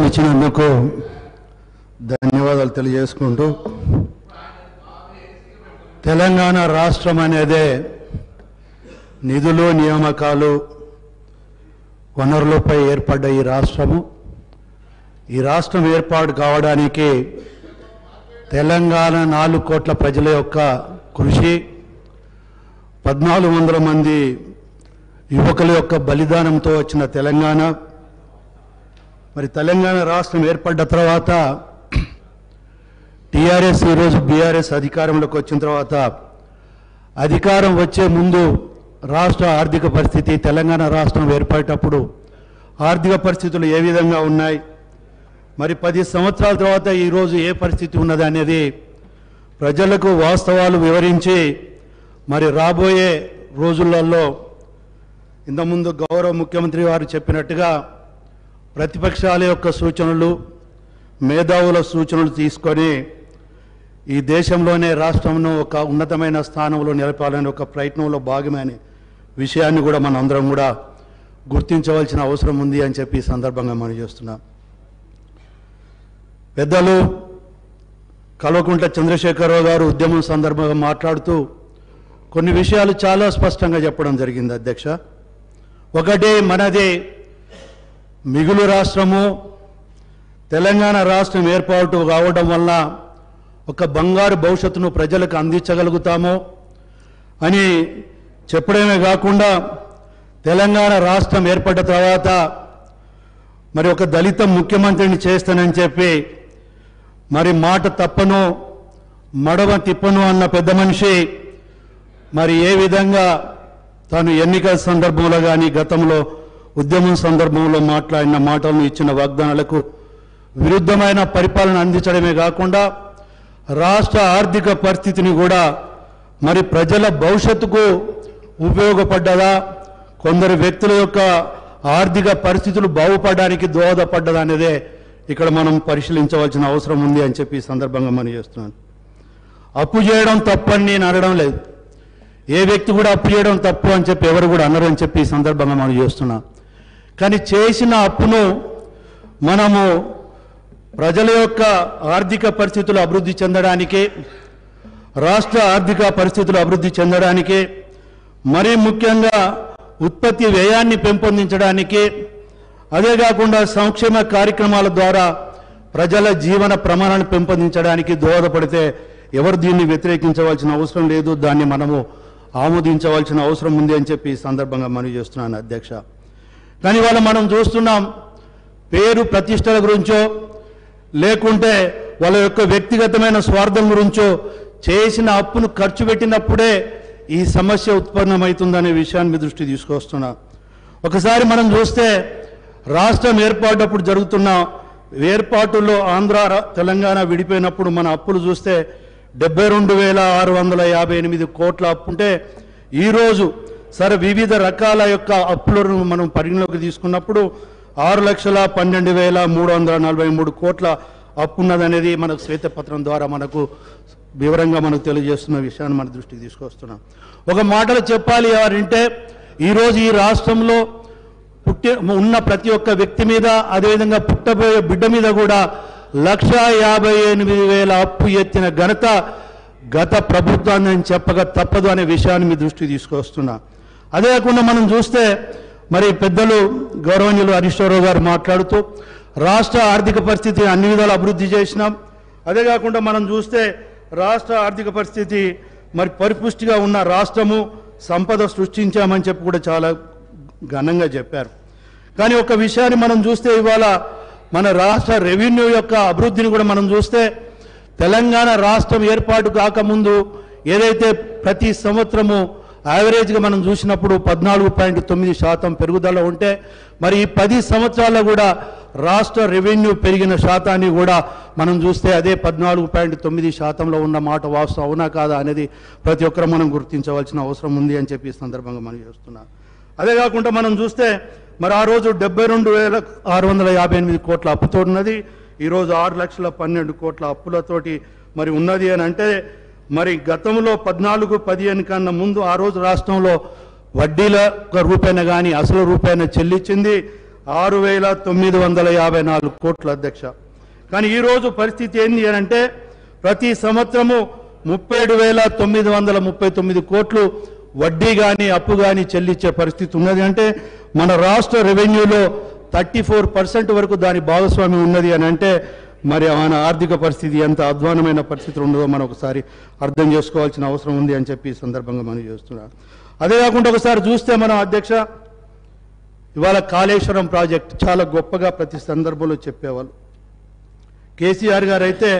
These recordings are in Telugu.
ఇచ్చినందుకు ధన్యవాదాలు తెలియజేసుకుంటూ తెలంగాణ రాష్ట్రం అనేదే నిధులు నియామకాలు వనరులపై ఏర్పడ్డ ఈ రాష్ట్రము ఈ రాష్ట్రం ఏర్పాటు కావడానికి తెలంగాణ నాలుగు కోట్ల ప్రజల యొక్క కృషి పద్నాలుగు వందల మంది యువకుల యొక్క బలిదానంతో వచ్చిన తెలంగాణ మరి తెలంగాణ రాష్ట్రం ఏర్పడ్డ తర్వాత టీఆర్ఎస్ ఈరోజు బీఆర్ఎస్ అధికారంలోకి వచ్చిన తర్వాత అధికారం వచ్చే ముందు రాష్ట్ర ఆర్థిక పరిస్థితి తెలంగాణ రాష్ట్రం ఏర్పడేటప్పుడు ఆర్థిక పరిస్థితులు ఏ విధంగా ఉన్నాయి మరి పది సంవత్సరాల తర్వాత ఈరోజు ఏ పరిస్థితి ఉన్నది అనేది ప్రజలకు వాస్తవాలు వివరించి మరి రాబోయే రోజులలో ఇంతకుముందు గౌరవ ముఖ్యమంత్రి వారు చెప్పినట్టుగా ప్రతిపక్షాల యొక్క సూచనలు మేధావుల సూచనలు తీసుకొని ఈ దేశంలోనే రాష్ట్రంను ఒక ఉన్నతమైన స్థానంలో నిలపాలనే ఒక ప్రయత్నంలో భాగమైన విషయాన్ని కూడా మనం అందరం కూడా గుర్తించవలసిన అవసరం ఉంది అని చెప్పి ఈ సందర్భంగా మనం చేస్తున్నాం పెద్దలు కల్వకుంట్ల చంద్రశేఖరరావు గారు ఉద్యమం సందర్భంగా మాట్లాడుతూ కొన్ని విషయాలు చాలా స్పష్టంగా చెప్పడం జరిగింది అధ్యక్ష ఒకటి మనది మిగులు రాష్ట్రము తెలంగాణ రాష్ట్రం ఏర్పాటు కావడం వల్ల ఒక బంగారు భవిష్యత్తును ప్రజలకు అందించగలుగుతాము అని చెప్పడమే కాకుండా తెలంగాణ రాష్ట్రం ఏర్పడ్డ తర్వాత మరి ఒక దళిత ముఖ్యమంత్రిని చేస్తానని చెప్పి మరి మాట తప్పను మడవ తిప్పను అన్న పెద్ద మనిషి మరి ఏ విధంగా తాను ఎన్నికల సందర్భంలో కానీ గతంలో ఉద్యమం సందర్భంలో మాట్లాడిన మాటలను ఇచ్చిన వాగ్దానాలకు విరుద్ధమైన పరిపాలన అందించడమే కాకుండా రాష్ట్ర ఆర్థిక పరిస్థితిని కూడా మరి ప్రజల భవిష్యత్తుకు ఉపయోగపడ్డదా కొందరు వ్యక్తుల యొక్క ఆర్థిక పరిస్థితులు బాగుపడడానికి దోహదపడ్డదా అనేదే ఇక్కడ మనం పరిశీలించవలసిన అవసరం ఉంది అని చెప్పి ఈ సందర్భంగా మనం చేస్తున్నాను అప్పు చేయడం తప్పని నేను అనడం లేదు ఏ వ్యక్తి కూడా అప్పు చేయడం తప్పు అని చెప్పి ఎవరు కూడా అనరు అని చెప్పి ఈ సందర్భంగా మనం చేస్తున్నాం కానీ చేసిన అప్పును మనము ప్రజల యొక్క ఆర్థిక పరిస్థితులు అభివృద్ధి చెందడానికి రాష్ట్ర ఆర్థిక పరిస్థితులు అభివృద్ధి చెందడానికి మరీ ముఖ్యంగా ఉత్పత్తి వ్యయాన్ని పెంపొందించడానికి అదే కాకుండా సంక్షేమ కార్యక్రమాల ద్వారా ప్రజల జీవన ప్రమాణాన్ని పెంపొందించడానికి దోహదపడితే ఎవరు దీన్ని వ్యతిరేకించవలసిన అవసరం లేదు దాన్ని మనము ఆమోదించవలసిన అవసరం ఉంది అని చెప్పి ఈ సందర్భంగా మనవి చేస్తున్నాను అధ్యక్ష కానీ ఇవాళ మనం చూస్తున్నాం పేరు ప్రతిష్టల గురించో లేకుంటే వాళ్ళ యొక్క వ్యక్తిగతమైన స్వార్థం గురించో చేసిన అప్పును ఖర్చు పెట్టినప్పుడే ఈ సమస్య ఉత్పన్నమవుతుందనే విషయాన్ని మీ దృష్టి తీసుకొస్తున్నా ఒకసారి మనం చూస్తే రాష్ట్రం ఏర్పాటప్పుడు జరుగుతున్న ఏర్పాటులో ఆంధ్ర రా- తెలంగాణ విడిపోయినప్పుడు మన అప్పులు చూస్తే డెబ్బై రెండు వేల ఆరు వందల యాభై ఎనిమిది కోట్ల అప్పు ఉంటే ఈరోజు సరే వివిధ రకాల యొక్క అప్పులను మనం పరిగణలోకి తీసుకున్నప్పుడు ఆరు లక్షల పన్నెండు వేల మూడు వందల నలభై మూడు కోట్ల అప్పు ఉన్నదనేది మనకు శ్వేతపత్రం ద్వారా మనకు వివరంగా మనకు తెలియజేస్తున్న విషయాన్ని మన దృష్టికి తీసుకొస్తున్నాం ఒక మాటలో చెప్పాలి ఎవరంటే ఈరోజు ఈ రాష్ట్రంలో పుట్టి ఉన్న ప్రతి ఒక్క వ్యక్తి మీద అదేవిధంగా పుట్టబోయే బిడ్డ మీద కూడా లక్ష యాభై ఎనిమిది వేల అప్పు ఎత్తిన ఘనత గత ప్రభుత్వాన్ని అని చెప్పక తప్పదు అనే విషయాన్ని మీ దృష్టికి తీసుకొస్తున్నా అదే కాకుండా మనం చూస్తే మరి పెద్దలు గౌరవనీయులు హరీశ్వరరావు గారు మాట్లాడుతూ రాష్ట్ర ఆర్థిక పరిస్థితి అన్ని విధాలు అభివృద్ధి చేసినాం అదే కాకుండా మనం చూస్తే రాష్ట్ర ఆర్థిక పరిస్థితి మరి పరిపుష్టిగా ఉన్న రాష్ట్రము సంపద సృష్టించామని చెప్పి కూడా చాలా ఘనంగా చెప్పారు కానీ ఒక విషయాన్ని మనం చూస్తే ఇవాళ మన రాష్ట్ర రెవెన్యూ యొక్క అభివృద్ధిని కూడా మనం చూస్తే తెలంగాణ రాష్ట్రం ఏర్పాటు కాకముందు ఏదైతే ప్రతి సంవత్సరము యావరేజ్గా మనం చూసినప్పుడు పద్నాలుగు పాయింట్ తొమ్మిది శాతం పెరుగుదల ఉంటే మరి ఈ పది సంవత్సరాల్లో కూడా రాష్ట్ర రెవెన్యూ పెరిగిన శాతాన్ని కూడా మనం చూస్తే అదే పద్నాలుగు పాయింట్ తొమ్మిది శాతంలో ఉన్న మాట వాస్తవం అవునా కాదా అనేది ప్రతి ఒక్కరు మనం గుర్తించవలసిన అవసరం ఉంది అని చెప్పి ఈ సందర్భంగా మనం చేస్తున్నాం అదే కాకుండా మనం చూస్తే మరి ఆ రోజు డెబ్బై రెండు వేల ఆరు వందల యాభై ఎనిమిది కోట్ల అప్పుతో ఉన్నది ఈరోజు ఆరు లక్షల పన్నెండు కోట్ల అప్పులతోటి మరి ఉన్నది అని అంటే మరి గతంలో పద్నాలుగు పదిహేను కన్నా ముందు ఆ రోజు రాష్ట్రంలో వడ్డీల ఒక రూపాయన కానీ అసలు రూపాయన చెల్లించింది ఆరు వేల తొమ్మిది వందల యాభై నాలుగు కోట్ల అధ్యక్ష కానీ ఈరోజు పరిస్థితి ఏంది అని అంటే ప్రతి సంవత్సరము ముప్పై ఏడు వేల తొమ్మిది వందల ముప్పై తొమ్మిది కోట్లు వడ్డీ కానీ అప్పు కానీ చెల్లించే పరిస్థితి ఉన్నది అంటే మన రాష్ట్ర రెవెన్యూలో థర్టీ ఫోర్ పర్సెంట్ వరకు దాని భాగస్వామ్యం ఉన్నది అని అంటే మరి మన ఆర్థిక పరిస్థితి ఎంత అధ్వానమైన పరిస్థితులు ఉన్నదో మనం ఒకసారి అర్థం చేసుకోవాల్సిన అవసరం ఉంది అని చెప్పి ఈ సందర్భంగా మనం చేస్తున్నాం అదే కాకుండా ఒకసారి చూస్తే మనం అధ్యక్ష ఇవాళ కాళేశ్వరం ప్రాజెక్ట్ చాలా గొప్పగా ప్రతి సందర్భంలో చెప్పేవాళ్ళు కేసీఆర్ గారు అయితే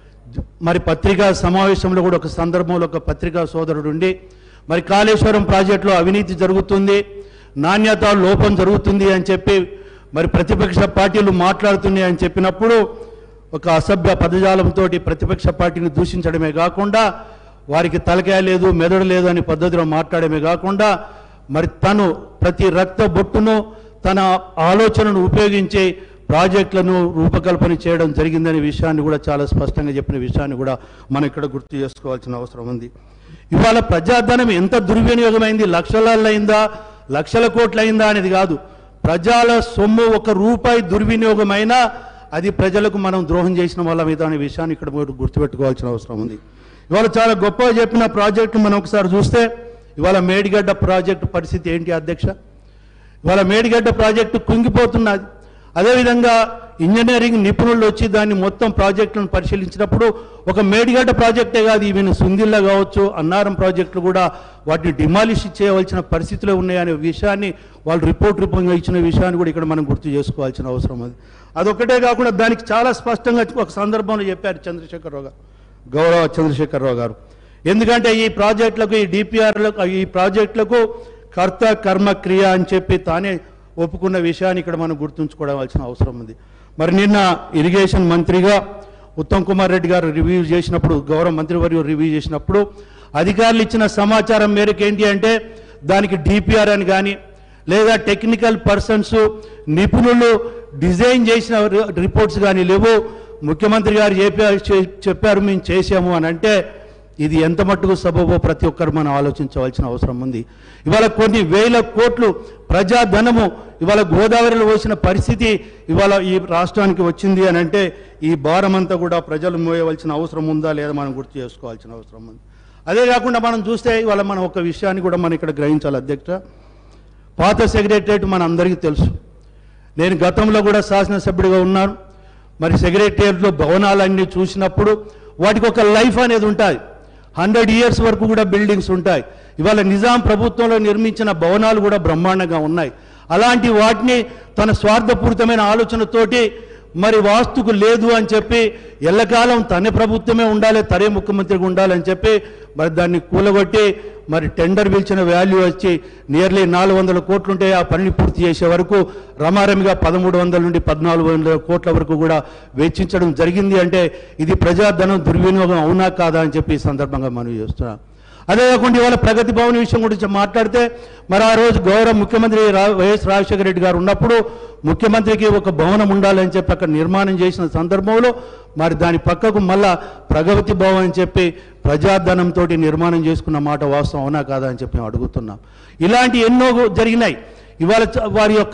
మరి పత్రికా సమావేశంలో కూడా ఒక సందర్భంలో ఒక పత్రికా సోదరుడు ఉండి మరి కాళేశ్వరం ప్రాజెక్టులో అవినీతి జరుగుతుంది నాణ్యత లోపం జరుగుతుంది అని చెప్పి మరి ప్రతిపక్ష పార్టీలు మాట్లాడుతున్నాయి అని చెప్పినప్పుడు ఒక అసభ్య పదజాలంతో ప్రతిపక్ష పార్టీని దూషించడమే కాకుండా వారికి తలకాయ లేదు మెదడు లేదు అని పద్ధతిలో మాట్లాడమే కాకుండా మరి తను ప్రతి రక్త బొట్టును తన ఆలోచనను ఉపయోగించి ప్రాజెక్టులను రూపకల్పన చేయడం జరిగిందనే విషయాన్ని కూడా చాలా స్పష్టంగా చెప్పిన విషయాన్ని కూడా మనం ఇక్కడ గుర్తు చేసుకోవాల్సిన అవసరం ఉంది ఇవాళ ప్రజాధనం ఎంత దుర్వినియోగమైంది లక్షలలో అయిందా లక్షల కోట్లు అయిందా అనేది కాదు ప్రజల సొమ్ము ఒక రూపాయి దుర్వినియోగమైనా అది ప్రజలకు మనం ద్రోహం చేసిన వాళ్ళ మీద అనే విషయాన్ని ఇక్కడ మీరు గుర్తుపెట్టుకోవాల్సిన అవసరం ఉంది ఇవాళ చాలా గొప్పగా చెప్పిన ప్రాజెక్టు మనం ఒకసారి చూస్తే ఇవాళ మేడిగడ్డ ప్రాజెక్టు పరిస్థితి ఏంటి అధ్యక్ష ఇవాళ మేడిగడ్డ ప్రాజెక్టు కుంగిపోతున్నది అదేవిధంగా ఇంజనీరింగ్ నిపుణులు వచ్చి దాన్ని మొత్తం ప్రాజెక్టులను పరిశీలించినప్పుడు ఒక మేడిగడ్డ ప్రాజెక్టే కాదు ఈవెన్ సుందిల్ల కావచ్చు అన్నారం ప్రాజెక్టులు కూడా వాటిని డిమాలిష్ చేయవలసిన పరిస్థితులు ఉన్నాయనే విషయాన్ని వాళ్ళు రిపోర్ట్ రూపంగా ఇచ్చిన విషయాన్ని కూడా ఇక్కడ మనం గుర్తు చేసుకోవాల్సిన అవసరం ఉంది అదొక్కటే కాకుండా దానికి చాలా స్పష్టంగా ఒక సందర్భంలో చెప్పారు చంద్రశేఖరరావు గారు గౌరవ చంద్రశేఖరరావు గారు ఎందుకంటే ఈ ప్రాజెక్టులకు ఈ డిపిఆర్లకు ఈ ప్రాజెక్టులకు కర్త కర్మ క్రియ అని చెప్పి తానే ఒప్పుకున్న విషయాన్ని ఇక్కడ మనం గుర్తుంచుకోవాల్సిన అవసరం ఉంది మరి నిన్న ఇరిగేషన్ మంత్రిగా ఉత్తమ్ కుమార్ రెడ్డి గారు రివ్యూ చేసినప్పుడు గౌరవ మంత్రివర్యులు రివ్యూ చేసినప్పుడు అధికారులు ఇచ్చిన సమాచారం మేరకు ఏంటి అంటే దానికి డిపిఆర్ అని కానీ లేదా టెక్నికల్ పర్సన్స్ నిపుణులు డిజైన్ చేసిన రి- రిపోర్ట్స్ కానీ లేవు ముఖ్యమంత్రి గారు చెప్పారు చే- చెప్పారు మేము చేసాము అని అంటే ఇది ఎంత మట్టుకు సబబో ప్రతి ఒక్కరు మనం ఆలోచించవలసిన అవసరం ఉంది ఇవాళ కొన్ని వేల కోట్లు ప్రజాధనము ఇవాళ గోదావరిలో వచ్చిన పరిస్థితి ఇవాళ ఈ రాష్ట్రానికి వచ్చింది అని అంటే ఈ భారం అంతా కూడా ప్రజలు మోయవలసిన అవసరం ఉందా లేదా మనం గుర్తు చేసుకోవాల్సిన అవసరం ఉంది అదే కాకుండా మనం చూస్తే ఇవాళ మనం ఒక విషయాన్ని కూడా మనం ఇక్కడ గ్రహించాలి అధ్యక్ష పాత సెక్రటరియట్ మన అందరికీ తెలుసు నేను గతంలో కూడా శాసనసభ్యుడిగా ఉన్నాను మరి సెక్రటరియట్లో భవనాలన్నీ చూసినప్పుడు వాటికి ఒక లైఫ్ అనేది ఉంటుంది హండ్రెడ్ ఇయర్స్ వరకు కూడా బిల్డింగ్స్ ఉంటాయి ఇవాళ నిజాం ప్రభుత్వంలో నిర్మించిన భవనాలు కూడా బ్రహ్మాండంగా ఉన్నాయి అలాంటి వాటిని తన స్వార్థపూరితమైన ఆలోచనతోటి మరి వాస్తుకు లేదు అని చెప్పి ఎల్లకాలం తన ప్రభుత్వమే ఉండాలి తనే ముఖ్యమంత్రిగా ఉండాలని చెప్పి మరి దాన్ని కూలగొట్టి మరి టెండర్ పిలిచిన వాల్యూ వచ్చి నియర్లీ నాలుగు వందల కోట్లుంటే ఆ పనిని పూర్తి చేసే వరకు రమారమిగా పదమూడు వందల నుండి పద్నాలుగు వందల కోట్ల వరకు కూడా వెచ్చించడం జరిగింది అంటే ఇది ప్రజాధనం దుర్వినియోగం అవునా కాదా అని చెప్పి ఈ సందర్భంగా మనం చేస్తున్నాం అదే కాకుండా ఇవాళ ప్రగతి భవన్ విషయం గురించి మాట్లాడితే మరి ఆ రోజు గౌరవ ముఖ్యమంత్రి రా- వైఎస్ రాజశేఖర రెడ్డి గారు ఉన్నప్పుడు ముఖ్యమంత్రికి ఒక భవనం ఉండాలని చెప్పి అక్కడ నిర్మాణం చేసిన సందర్భంలో మరి దాని పక్కకు మళ్ళా ప్రగతి భవన్ అని చెప్పి ప్రజాధనంతో నిర్మాణం చేసుకున్న మాట వాస్తవం అవునా కాదా అని చెప్పి మేము అడుగుతున్నాం ఇలాంటి ఎన్నో జరిగినాయి ఇవాళ చ- వారి యొక్క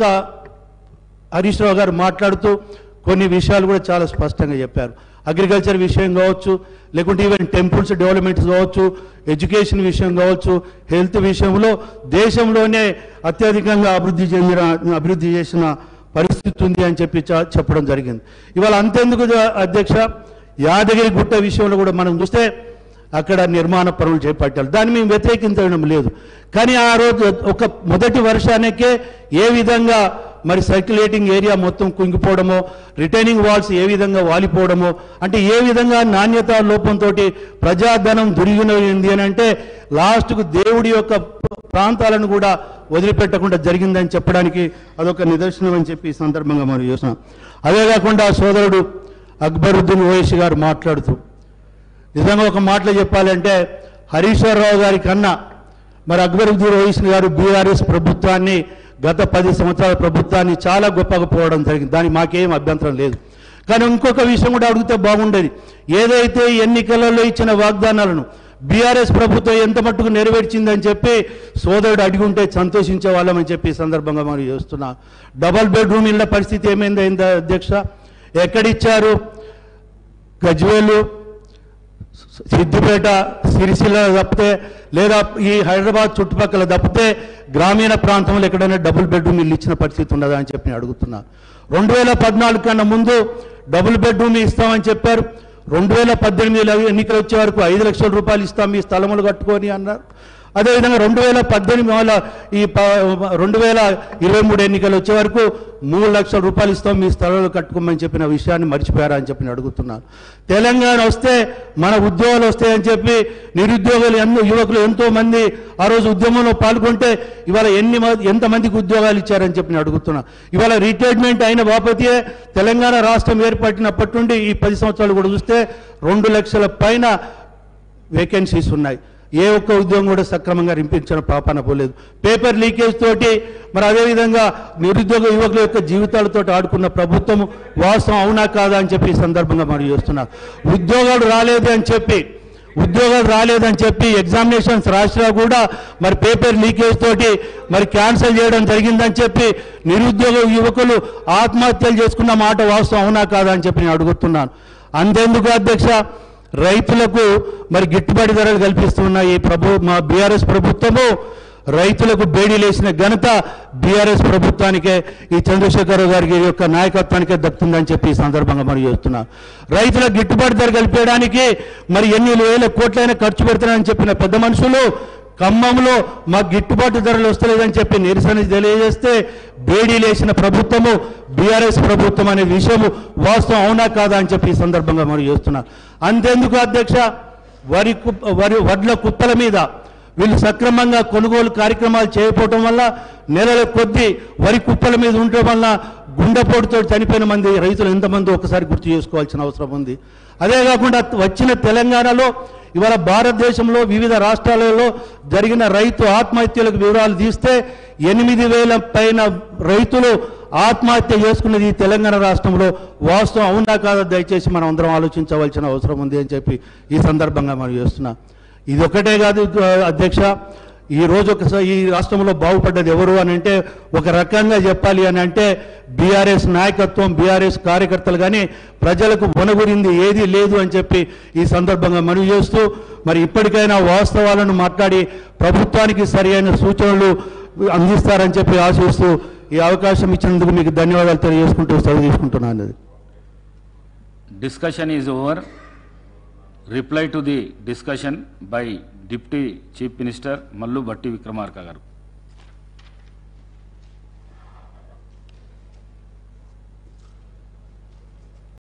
హరీష్ రావు గారు మాట్లాడుతూ కొన్ని విషయాలు కూడా చాలా స్పష్టంగా చెప్పారు అగ్రికల్చర్ విషయం కావచ్చు లేకుంటే ఈవెన్ టెంపుల్స్ డెవలప్మెంట్స్ కావచ్చు ఎడ్యుకేషన్ విషయం కావచ్చు హెల్త్ విషయంలో దేశంలోనే అత్యధికంగా అభివృద్ధి చెందిన అభివృద్ధి చేసిన పరిస్థితి ఉంది అని చెప్పి చ- చెప్పడం జరిగింది ఇవాళ అంతెందుకు జ- అధ్యక్ష యాదగిరి గుట్ట విషయంలో కూడా మనం చూస్తే అక్కడ నిర్మాణ పనులు చేపట్టారు దాన్ని మేము వ్యతిరేకించడం లేదు కానీ ఆ రోజు ఒక మొదటి వర్షానికే ఏ విధంగా మరి సర్క్యులేటింగ్ ఏరియా మొత్తం కుంగిపోవడమో రిటైనింగ్ వాల్స్ ఏ విధంగా వాలిపోవడమో అంటే ఏ విధంగా నాణ్యత లోపంతో ప్రజాధనం దుర్వినియోగింది అని అంటే లాస్ట్కు దేవుడి యొక్క ప్రాంతాలను కూడా వదిలిపెట్టకుండా జరిగిందని చెప్పడానికి అదొక నిదర్శనం అని చెప్పి ఈ సందర్భంగా మనం చూస్తున్నాం అదే కాకుండా సోదరుడు అక్బరుద్దీన్ ఓవైసీ గారు మాట్లాడుతూ నిజంగా ఒక మాటలో చెప్పాలంటే హరీశ్వరరావు గారి కన్నా మరి అక్బరుద్దీన్ ఓవైసీ గారు బీఆర్ఎస్ ప్రభుత్వాన్ని గత పది సంవత్సరాల ప్రభుత్వాన్ని చాలా గొప్పగా పోవడం జరిగింది దానికి మాకేం అభ్యంతరం లేదు కానీ ఇంకొక విషయం కూడా అడిగితే బాగుండేది ఏదైతే ఎన్నికలలో ఇచ్చిన వాగ్దానాలను బీఆర్ఎస్ ప్రభుత్వం ఎంత మట్టుకు నెరవేర్చిందని చెప్పి సోదరుడు అడిగి ఉంటే సంతోషించే వాళ్ళమని చెప్పి ఈ సందర్భంగా మనం చేస్తున్నా డబల్ బెడ్రూమ్ ఇళ్ళ పరిస్థితి ఏమైంది అయిందా అధ్యక్ష ఎక్కడిచ్చారు గజ్వేలు సిద్దిపేట సిరిసిల్ల తప్పితే లేదా ఈ హైదరాబాద్ చుట్టుపక్కల తప్పితే గ్రామీణ ప్రాంతంలో ఎక్కడైనా డబుల్ బెడ్రూమ్ ఇల్లు ఇచ్చిన పరిస్థితి ఉండదా అని చెప్పి నేను అడుగుతున్నా రెండు వేల పద్నాలుగు కన్నా ముందు డబుల్ బెడ్రూమ్ ఇస్తామని చెప్పారు రెండు వేల పద్దెనిమిదిలో ఎన్నికలు వచ్చే వరకు ఐదు లక్షల రూపాయలు ఇస్తాం మీ స్థలములు కట్టుకొని అన్నారు అదేవిధంగా రెండు వేల పద్దెనిమిది వల్ల ఈ ప- రెండు వేల ఇరవై మూడు ఎన్నికలు వచ్చే వరకు మూడు లక్షల రూపాయలు ఇస్తాం మీ స్థలాలు కట్టుకోమని చెప్పిన విషయాన్ని మర్చిపోయారా అని చెప్పి నేను అడుగుతున్నాను తెలంగాణ వస్తే మన ఉద్యోగాలు వస్తాయని చెప్పి నిరుద్యోగులు ఎన్నో యువకులు ఎంతో మంది ఆ రోజు ఉద్యమంలో పాల్గొంటే ఇవాళ ఎన్ని మ- ఎంతమందికి ఉద్యోగాలు ఇచ్చారని చెప్పి నేను అడుగుతున్నా ఇవాళ రిటైర్మెంట్ అయిన బాపతియే తెలంగాణ రాష్ట్రం ఏర్పడినప్పటి నుండి ఈ పది సంవత్సరాలు కూడా చూస్తే రెండు లక్షల పైన వేకెన్సీస్ ఉన్నాయి ఏ ఒక్క ఉద్యోగం కూడా సక్రమంగా రింపించిన పాపాన పోలేదు పేపర్ లీకేజ్ తోటి మరి అదేవిధంగా నిరుద్యోగ యువకుల యొక్క జీవితాలతో ఆడుకున్న ప్రభుత్వం వాస్తవం అవునా కాదా అని చెప్పి ఈ సందర్భంగా మనం చేస్తున్నా ఉద్యోగాలు రాలేదు అని చెప్పి ఉద్యోగాలు రాలేదని చెప్పి ఎగ్జామినేషన్స్ రాసినా కూడా మరి పేపర్ లీకేజ్ తోటి మరి క్యాన్సిల్ చేయడం జరిగిందని చెప్పి నిరుద్యోగ యువకులు ఆత్మహత్యలు చేసుకున్న మాట వాస్తవం అవునా కాదా అని చెప్పి నేను అడుగుతున్నాను అంతెందుకు అధ్యక్ష రైతులకు మరి గిట్టుబాటు ధరలు కల్పిస్తున్న ఈ ప్రభు మా బీఆర్ఎస్ ప్రభుత్వము రైతులకు బేడీలేసిన ఘనత బీఆర్ఎస్ ప్రభుత్వానికే ఈ చంద్రశేఖరరావు గారికి యొక్క నాయకత్వానికే దక్కుతుందని చెప్పి ఈ సందర్భంగా మనం చేస్తున్నాం రైతులకు గిట్టుబాటు ధర కల్పించడానికి మరి ఎన్ని వేల కోట్లైనా ఖర్చు పెడతానని చెప్పిన పెద్ద మనుషులు ఖమ్మంలో మాకు గిట్టుబాటు ధరలు వస్తలేదని చెప్పి నిరసన తెలియజేస్తే బేడీలేసిన ప్రభుత్వము బీఆర్ఎస్ ప్రభుత్వం అనే విషయము వాస్తవం అవునా కాదా అని చెప్పి ఈ సందర్భంగా మనం చేస్తున్నాం అంతెందుకు అధ్యక్ష వరి కుప్ప వరి వడ్ల కుప్పల మీద వీళ్ళు సక్రమంగా కొనుగోలు కార్యక్రమాలు చేయకపోవటం వల్ల నెలల కొద్దీ వరి కుప్పల మీద ఉండటం వల్ల గుండెపోటుతో చనిపోయిన మంది రైతులు ఎంతమంది ఒకసారి గుర్తు చేసుకోవాల్సిన అవసరం ఉంది అదే కాకుండా వచ్చిన తెలంగాణలో ఇవాళ భారతదేశంలో వివిధ రాష్ట్రాలలో జరిగిన రైతు ఆత్మహత్యలకు వివరాలు తీస్తే ఎనిమిది వేల పైన రైతులు ఆత్మహత్య చేసుకున్నది ఈ తెలంగాణ రాష్ట్రంలో వాస్తవం అవునా కాదా దయచేసి మనం అందరం ఆలోచించవలసిన అవసరం ఉంది అని చెప్పి ఈ సందర్భంగా మనం చేస్తున్నాం ఇది ఒకటే కాదు ఆ, అధ్యక్ష ఈ రోజు ఒకసారి ఈ రాష్ట్రంలో బాగుపడ్డది ఎవరు అని అంటే ఒక రకంగా చెప్పాలి అని అంటే బీఆర్ఎస్ నాయకత్వం బీఆర్ఎస్ కార్యకర్తలు కానీ ప్రజలకు వనగురింది ఏది లేదు అని చెప్పి ఈ సందర్భంగా మనవి చేస్తూ మరి ఇప్పటికైనా వాస్తవాలను మాట్లాడి ప్రభుత్వానికి సరి అయిన సూచనలు అందిస్తారని చెప్పి ఆశిస్తూ ఈ అవకాశం ఇచ్చినందుకు మీకు ధన్యవాదాలు తెలియజేసుకుంటూ సెలవు తీసుకుంటున్నాను Discussion is over. Reply to the discussion by Deputy Chief Minister Mallu Bhatti Vikramarka garu.